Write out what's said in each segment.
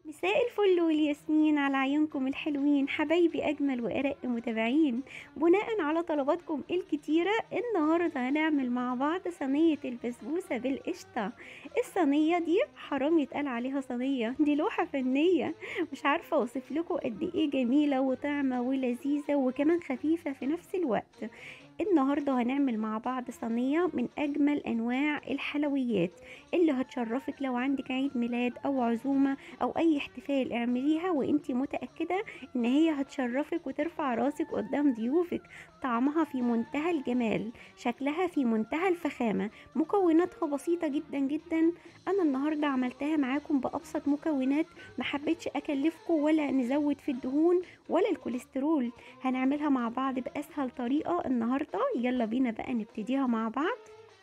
مساء الفل والياسمين على عيونكم الحلوين حبايبي اجمل وارق متابعين بناء على طلباتكم الكتيره النهارده هنعمل مع بعض صينيه البسبوسه بالقشطه الصينيه دي حرام يتقال عليها صينيه دي لوحه فنيه مش عارفه اوصف لكم قد ايه جميله وطعمه ولذيذه وكمان خفيفه في نفس الوقت النهارده هنعمل مع بعض صينيه من اجمل انواع الحلويات اللي هتشرفك لو عندك عيد ميلاد او عزومه او اي احتفال اعمليها وانتي متاكده ان هي هتشرفك وترفع راسك قدام ضيوفك طعمها في منتهى الجمال شكلها في منتهى الفخامه مكوناتها بسيطه جدا جدا انا النهارده عملتها معاكم بابسط مكونات ما حبيتش اكلفكم ولا نزود في الدهون ولا الكوليسترول هنعملها مع بعض باسهل طريقه النهارده يلا بينا بقى نبتديها مع بعض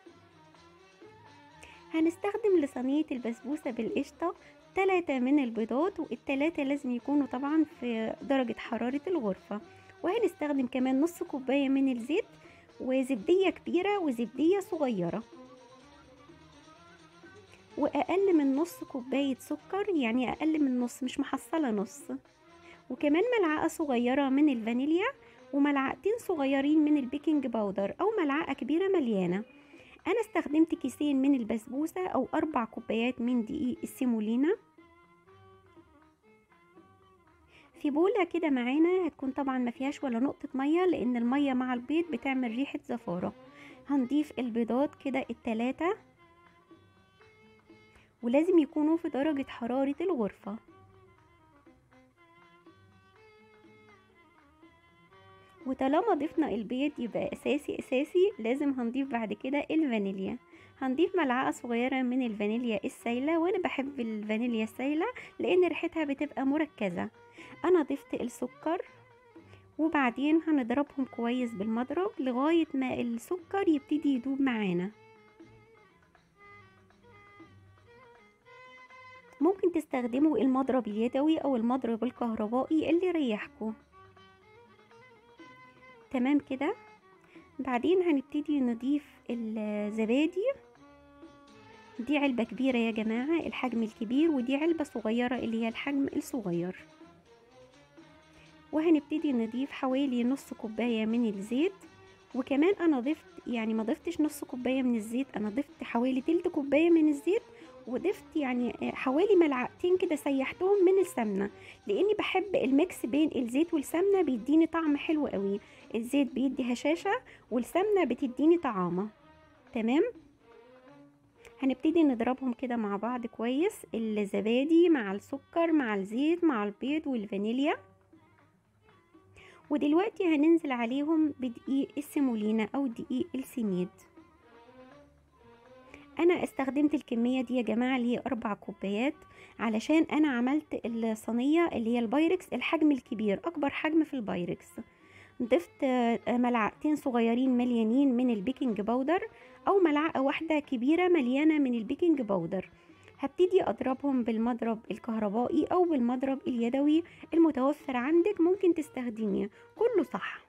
هنستخدم لصينية البسبوسة بالقشطة تلاتة من البيضات والتلاتة لازم يكونوا طبعا في درجة حرارة الغرفة وهنستخدم كمان نص كوباية من الزيت وزبدية كبيرة وزبدية صغيرة وأقل من نص كوباية سكر يعني أقل من نص مش محصلة نص وكمان ملعقة صغيرة من الفانيليا وملعقتين صغيرين من البيكنج باودر أو ملعقة كبيرة مليانة انا استخدمت كيسين من البسبوسة او اربع كوبايات من دقيق السيمولينا في بولة كده معانا هتكون طبعا ما فيهاش ولا نقطة مية لان المية مع البيض بتعمل ريحة زفارة هنضيف البيضات كده التلاتة ولازم يكونوا في درجة حرارة الغرفة وطالما ضفنا البيض يبقى اساسي اساسي لازم هنضيف بعد كده الفانيليا هنضيف ملعقه صغيره من الفانيليا السايله وانا بحب الفانيليا السايله لان ريحتها بتبقى مركزه انا ضفت السكر وبعدين هنضربهم كويس بالمضرب لغايه ما السكر يبتدي يدوب معانا ممكن تستخدموا المضرب اليدوي او المضرب الكهربائي اللي يريحكم تمام كده بعدين هنبتدي نضيف الزبادي دي علبة كبيرة يا جماعة الحجم الكبير ودي علبة صغيرة اللي هي الحجم الصغير وهنبتدي نضيف حوالي نص كوباية من الزيت وكمان انا ضفت يعني ما ضفتش نص كوباية من الزيت انا ضفت حوالي تلت كوباية من الزيت وضفت يعني حوالي ملعقتين كده سيحتهم من السمنه لاني بحب الميكس بين الزيت والسمنه بيديني طعم حلو قوي الزيت بيدي هشاشه والسمنه بتديني طعامه تمام هنبتدي نضربهم كده مع بعض كويس الزبادي مع السكر مع الزيت مع البيض والفانيليا ودلوقتي هننزل عليهم بدقيق السيمولينا او دقيق السميد انا استخدمت الكمية دي يا جماعة اللي هي اربع كوبايات علشان انا عملت الصينية اللي هي البايركس الحجم الكبير اكبر حجم في البايركس ضفت ملعقتين صغيرين مليانين من البيكنج باودر او ملعقة واحدة كبيرة مليانة من البيكنج باودر هبتدي اضربهم بالمضرب الكهربائي او بالمضرب اليدوي المتوفر عندك ممكن تستخدميه كله صح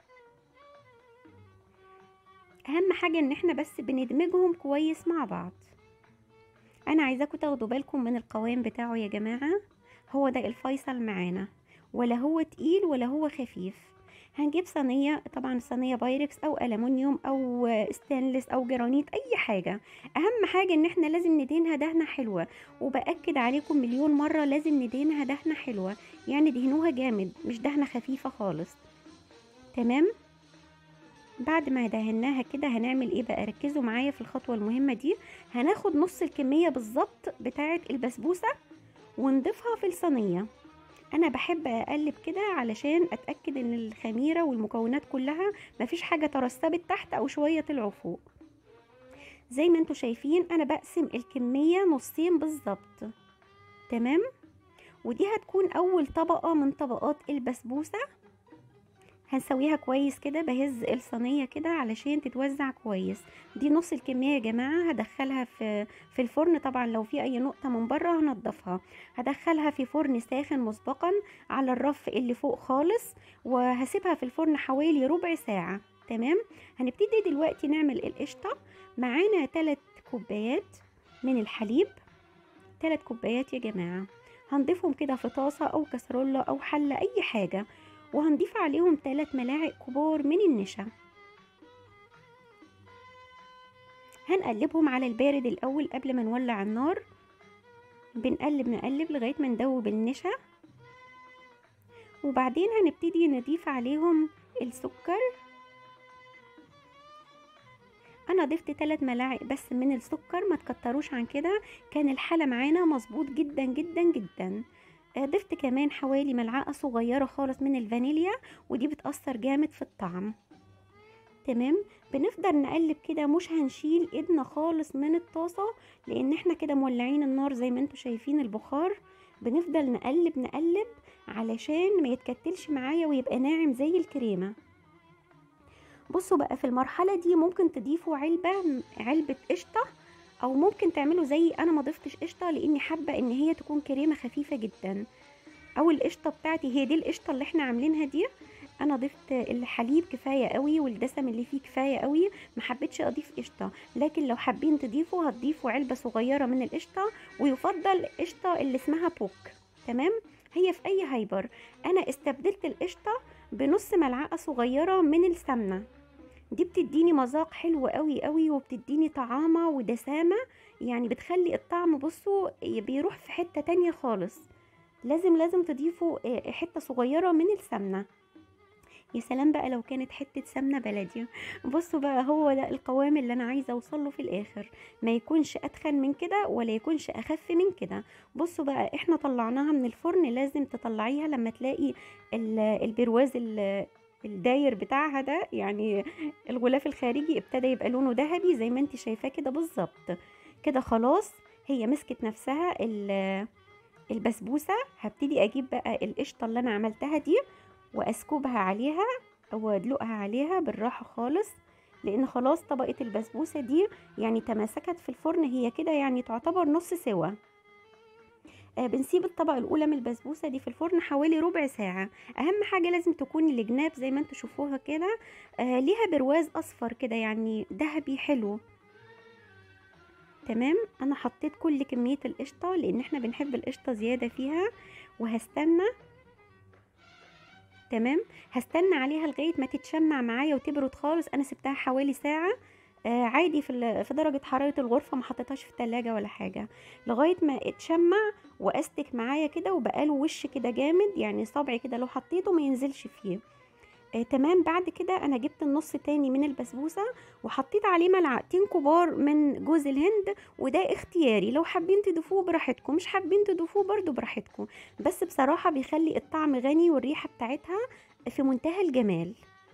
اهم حاجة ان احنا بس بندمجهم كويس مع بعض انا عايزاكم تاخدوا بالكم من القوام بتاعه يا جماعة هو ده الفيصل معانا ولا هو تقيل ولا هو خفيف هنجيب صينية طبعا صينية بايركس او ألمونيوم او ستانلس او جرانيت اي حاجة اهم حاجة ان احنا لازم ندهنها دهنة حلوة وبأكد عليكم مليون مرة لازم ندهنها دهنة حلوة يعني دهنوها جامد مش دهنة خفيفة خالص تمام بعد ما دهناها كده هنعمل ايه بقى ركزوا معايا في الخطوه المهمه دي هناخد نص الكميه بالظبط بتاعه البسبوسه ونضيفها في الصينيه انا بحب اقلب كده علشان اتاكد ان الخميره والمكونات كلها مفيش حاجه ترسبت تحت او شويه طلعوا فوق زي ما انتوا شايفين انا بقسم الكميه نصين بالظبط تمام ودي هتكون اول طبقه من طبقات البسبوسه هنسويها كويس كده بهز الصينيه كده علشان تتوزع كويس دي نص الكميه يا جماعه هدخلها في في الفرن طبعا لو في اي نقطه من بره هنضفها هدخلها في فرن ساخن مسبقا على الرف اللي فوق خالص وهسيبها في الفرن حوالي ربع ساعه تمام هنبتدي دلوقتي نعمل القشطه معانا 3 كوبايات من الحليب 3 كوبايات يا جماعه هنضيفهم كده في طاسة أو كسرولة أو حلة أي حاجة وهنضيف عليهم 3 ملاعق كبار من النشا هنقلبهم على البارد الأول قبل ما نولع النار بنقلب نقلب لغاية ما ندوب النشا وبعدين هنبتدي نضيف عليهم السكر انا ضفت 3 ملاعق بس من السكر ما تكتروش عن كده كان الحلا معانا مظبوط جدا جدا جدا ضفت كمان حوالي ملعقه صغيره خالص من الفانيليا ودي بتاثر جامد في الطعم تمام بنفضل نقلب كده مش هنشيل ايدنا خالص من الطاسه لان احنا كده مولعين النار زي ما انتم شايفين البخار بنفضل نقلب نقلب علشان ما يتكتلش معايا ويبقى ناعم زي الكريمه بصوا بقى في المرحله دي ممكن تضيفوا علبه علبه قشطه او ممكن تعملوا زي انا ما ضفتش قشطه لاني حابه ان هي تكون كريمه خفيفه جدا او القشطه بتاعتي هي دي القشطه اللي احنا عاملينها دي انا ضفت الحليب كفايه قوي والدسم اللي فيه كفايه قوي ما حبيتش اضيف قشطه لكن لو حابين تضيفوا هتضيفوا علبه صغيره من القشطه ويفضل قشطه اللي اسمها بوك تمام هي في اي هايبر انا استبدلت القشطه بنص ملعقه صغيره من السمنه دي بتديني مذاق حلو قوي قوي وبتديني طعامة ودسامة يعني بتخلي الطعم بصوا بيروح في حتة تانية خالص لازم لازم تضيفوا حتة صغيرة من السمنة يا سلام بقى لو كانت حتة سمنة بلدي بصوا بقى هو ده القوام اللي انا عايزة اوصله في الاخر ما يكونش اتخن من كده ولا يكونش اخف من كده بصوا بقى احنا طلعناها من الفرن لازم تطلعيها لما تلاقي البرواز الداير بتاعها ده يعني الغلاف الخارجي ابتدى يبقى لونه ذهبي زي ما انت شايفاه كده بالظبط كده خلاص هي مسكت نفسها البسبوسه هبتدي اجيب بقى القشطه اللي انا عملتها دي واسكبها عليها او ادلقها عليها بالراحه خالص لان خلاص طبقه البسبوسه دي يعني تماسكت في الفرن هي كده يعني تعتبر نص سوا آه بنسيب الطبقة الأولى من البسبوسة دي في الفرن حوالي ربع ساعة أهم حاجة لازم تكون الجناب زي ما انتوا شوفوها كده آه ليها برواز أصفر كده يعني ذهبي حلو تمام أنا حطيت كل كمية القشطة لأن احنا بنحب القشطة زيادة فيها وهستنى تمام هستنى عليها لغاية ما تتشمع معايا وتبرد خالص أنا سبتها حوالي ساعة آه عادي في في درجه حراره الغرفه ما حطيتهاش في التلاجة ولا حاجه لغايه ما اتشمع واستك معايا كده وبقى له وش كده جامد يعني صبعي كده لو حطيته ما ينزلش فيه آه تمام بعد كده انا جبت النص تاني من البسبوسه وحطيت عليه ملعقتين كبار من جوز الهند وده اختياري لو حابين تضيفوه براحتكم مش حابين تضيفوه برضو براحتكم بس بصراحه بيخلي الطعم غني والريحه بتاعتها في منتهى الجمال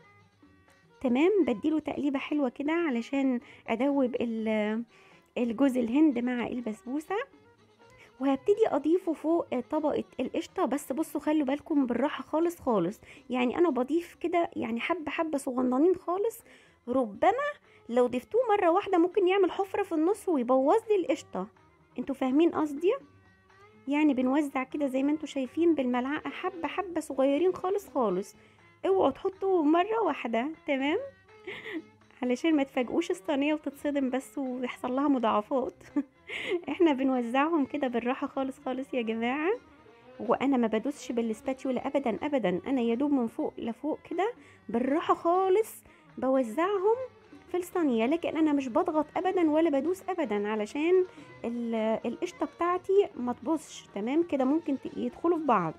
تمام بديله تقليبه حلوه كده علشان ادوب الجوز الهند مع البسبوسه وهبتدي اضيفه فوق طبقه القشطه بس بصوا خلوا بالكم بالراحه خالص خالص يعني انا بضيف كده يعني حبه حبه صغننين خالص ربما لو ضفتوه مره واحده ممكن يعمل حفره في النص ويبوظ لي القشطه انتوا فاهمين قصدي يعني بنوزع كده زي ما انتوا شايفين بالملعقه حبه حبه صغيرين خالص خالص اوعوا تحطوا مره واحده تمام علشان ما تفاجئوش الصينيه وتتصدم بس ويحصل لها مضاعفات احنا بنوزعهم كده بالراحه خالص خالص يا جماعه وانا ما بدوسش بالسباتيولا ابدا ابدا انا يدوب من فوق لفوق كده بالراحه خالص بوزعهم في الصينيه لكن انا مش بضغط ابدا ولا بدوس ابدا علشان القشطه بتاعتي ما تبصش تمام كده ممكن يدخلوا في بعض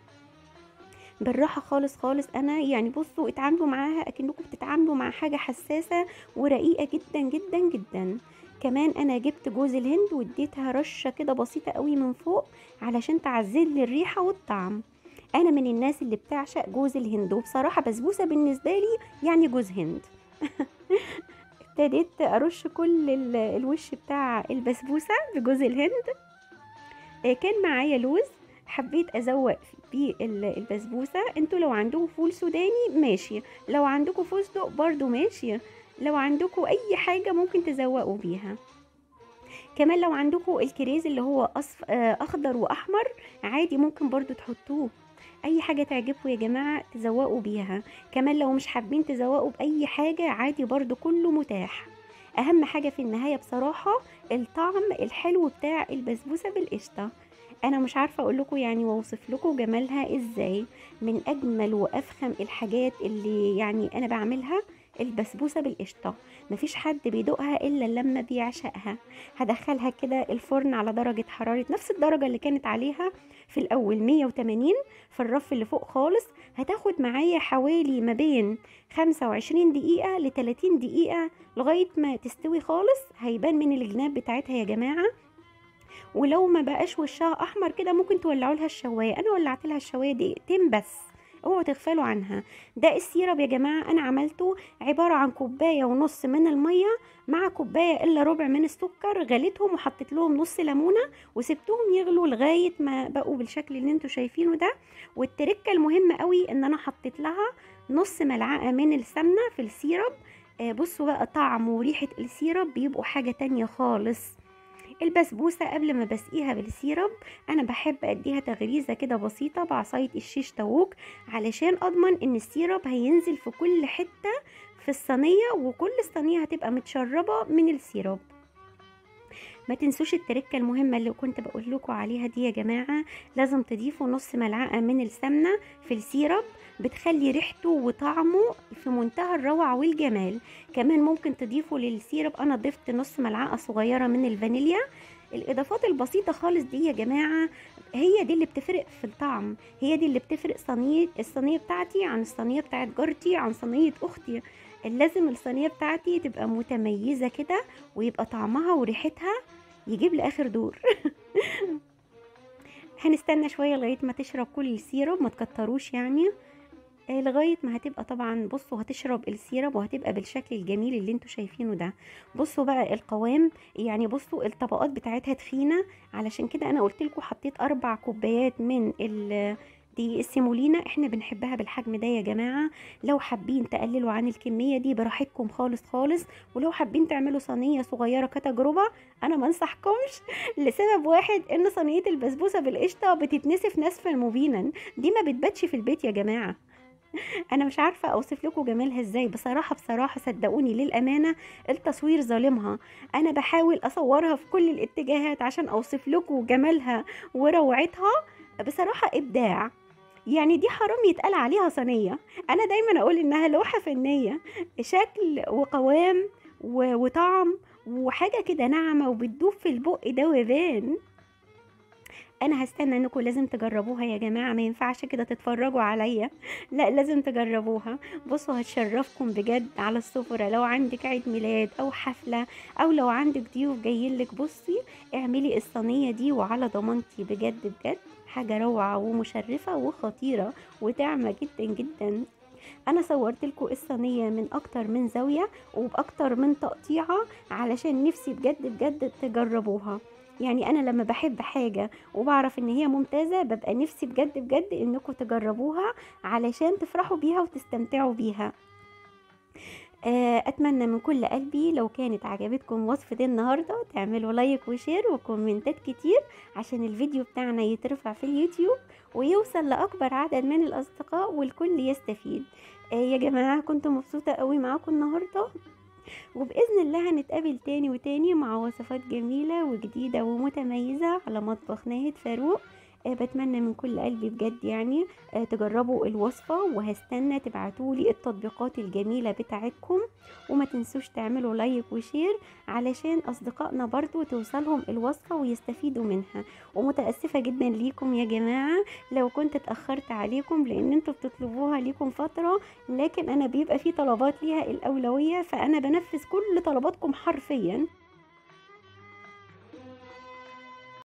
بالراحه خالص خالص انا يعني بصوا اتعاملوا معاها اكنكم بتتعاملوا مع حاجه حساسه ورقيقه جدا جدا جدا كمان انا جبت جوز الهند واديتها رشه كده بسيطه قوي من فوق علشان تعزل لي الريحه والطعم انا من الناس اللي بتعشق جوز الهند وبصراحه بسبوسه بالنسبه لي يعني جوز هند ابتديت ارش كل الوش بتاع البسبوسه بجوز الهند كان معايا لوز حبيت ازوق بيه البسبوسه انتوا لو عندكم فول سوداني ماشي لو عندكم فستق برضو ماشي لو عندكم اي حاجه ممكن تزوقوا بيها كمان لو عندكم الكريز اللي هو أصف اخضر واحمر عادي ممكن برضو تحطوه اي حاجه تعجبكم يا جماعه تزوقوا بيها كمان لو مش حابين تزوقوا باي حاجه عادي برضو كله متاح اهم حاجه في النهايه بصراحه الطعم الحلو بتاع البسبوسه بالقشطه انا مش عارفه اقول لكم يعني واوصف لكم جمالها ازاي من اجمل وافخم الحاجات اللي يعني انا بعملها البسبوسه بالقشطه مفيش حد بيدوقها الا لما بيعشقها هدخلها كده الفرن على درجه حراره نفس الدرجه اللي كانت عليها في الاول 180 في الرف اللي فوق خالص هتاخد معايا حوالي ما بين 25 دقيقه ل 30 دقيقه لغايه ما تستوي خالص هيبان من الجناب بتاعتها يا جماعه ولو ما بقاش وشها احمر كده ممكن تولعوا لها الشوايه انا ولعت لها الشوايه دقيقتين بس اوعوا تغفلوا عنها ده السيرب يا جماعه انا عملته عباره عن كوبايه ونص من الميه مع كوبايه الا ربع من السكر غليتهم وحطيت لهم نص ليمونه وسبتهم يغلوا لغايه ما بقوا بالشكل اللي انتوا شايفينه ده والتركه المهمه قوي ان انا حطيت لها نص ملعقه من السمنه في السيرب آه بصوا بقى طعم وريحه السيرب بيبقوا حاجه تانية خالص البسبوسة قبل ما بسقيها بالسيرب أنا بحب أديها تغريزة كده بسيطة بعصاية الشيش تاووك علشان أضمن إن السيرب هينزل في كل حتة في الصينية وكل الصينية هتبقى متشربة من السيرب ما تنسوش التركة المهمة اللي كنت بقول لكم عليها دي يا جماعة لازم تضيفوا نص ملعقة من السمنة في السيرب بتخلي ريحته وطعمه في منتهى الروعة والجمال كمان ممكن تضيفوا للسيرب انا ضفت نص ملعقة صغيرة من الفانيليا الاضافات البسيطة خالص دي يا جماعة هي دي اللي بتفرق في الطعم هي دي اللي بتفرق صينية الصينية بتاعتي عن الصينية بتاعت جارتي عن صينية اختي لازم الصينية بتاعتي تبقى متميزة كده ويبقى طعمها وريحتها يجيب لاخر دور هنستنى شوية لغاية ما تشرب كل السيرب ما تكتروش يعني آه، لغايه ما هتبقى طبعا بصوا هتشرب السيرب وهتبقى بالشكل الجميل اللي انتوا شايفينه ده بصوا بقى القوام يعني بصوا الطبقات بتاعتها تخينه علشان كده انا قلت لكم حطيت اربع كوبايات من ال دي السيمولينا احنا بنحبها بالحجم ده يا جماعه لو حابين تقللوا عن الكميه دي براحتكم خالص خالص ولو حابين تعملوا صينيه صغيره كتجربه انا ما انصحكمش لسبب واحد ان صينيه البسبوسه بالقشطه بتتنسف نسفا مبينا دي ما بتباتش في البيت يا جماعه انا مش عارفه اوصف لكم جمالها ازاي بصراحه بصراحه صدقوني للامانه التصوير ظالمها انا بحاول اصورها في كل الاتجاهات عشان اوصف لكم جمالها وروعتها بصراحه ابداع يعني دي حرام يتقال عليها صينيه انا دايما اقول انها لوحه فنيه شكل وقوام و- وطعم وحاجه كده ناعمه وبتدوب في البق دوبان انا هستنى انكم لازم تجربوها يا جماعه ما ينفعش كده تتفرجوا عليا لا لازم تجربوها بصوا هتشرفكم بجد على السفرة لو عندك عيد ميلاد او حفله او لو عندك ضيوف جايين لك بصي اعملي الصينيه دي وعلى ضمانتي بجد بجد حاجه روعه ومشرفه وخطيره وطعمه جدا جدا انا صورت لكم الصينيه من اكتر من زاويه وباكتر من تقطيعه علشان نفسي بجد بجد تجربوها يعني انا لما بحب حاجه وبعرف ان هي ممتازه ببقى نفسي بجد بجد انكم تجربوها علشان تفرحوا بيها وتستمتعوا بيها آه، اتمنى من كل قلبي لو كانت عجبتكم وصفة النهاردة تعملوا لايك وشير وكومنتات كتير عشان الفيديو بتاعنا يترفع في اليوتيوب ويوصل لأكبر عدد من الأصدقاء والكل يستفيد آه، يا جماعة كنت مبسوطة قوي معاكم النهاردة وبإذن الله هنتقابل تاني وتاني مع وصفات جميلة وجديدة ومتميزة على مطبخ ناهد فاروق آه، بتمنى من كل قلبي بجد يعني آه، تجربوا الوصفة وهستنى تبعتولي التطبيقات الجميلة بتاعتكم وما تنسوش تعملوا لايك وشير علشان أصدقائنا برضو توصلهم الوصفة ويستفيدوا منها ومتأسفة جدا ليكم يا جماعة لو كنت اتأخرت عليكم لأن انتوا بتطلبوها ليكم فترة لكن أنا بيبقى في طلبات ليها الأولوية فأنا بنفذ كل طلباتكم حرفيا